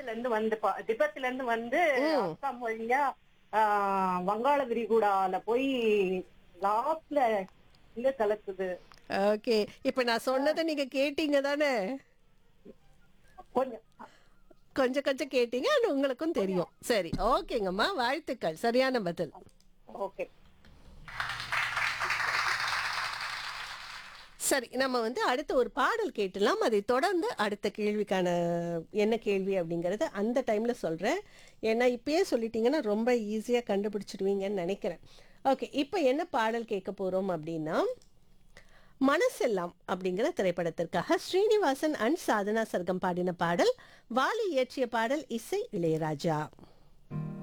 திபெத்ல இருந்து வந்து பா- திபெத்ல இருந்து வந்து அஸ்ஸாம் வழியா ஆஹ், வங்காள விரிகுடால போய் லாஸ்ட்ல இங்க கலக்குது ஓகே இப்ப நான் சொன்னதை நீங்க கேட்டீங்க தானே கொஞ்சம் கொஞ்சம் கொஞ்சம் கேட்டீங்க அது உங்களுக்கும் தெரியும் சரி ஓகேங்கம்மா வாழ்த்துக்கள் சரியான பதில் ஓகே சரி நம்ம வந்து அடுத்த ஒரு பாடல் கேட்டலாம் அதை தொடர்ந்து அடுத்த கேள்விக்கான என்ன கேள்வி அப்படிங்கறத அந்த டைம்ல சொல்றேன் ஏன்னா இப்பயே சொல்லிட்டீங்கன்னா ரொம்ப ஈஸியா கண்டுபிடிச்சிடுவீங்கன்னு நினைக்கிறேன் ஓகே இப்போ என்ன பாடல் கேட்க போறோம் அப்படின்னா மனசெல்லாம் அப்படிங்கிற திரைப்படத்திற்காக ஸ்ரீனிவாசன் அண்ட் சாதனா சர்க்கம் பாடின பாடல் வாலி இயற்றிய பாடல் இசை இளையராஜா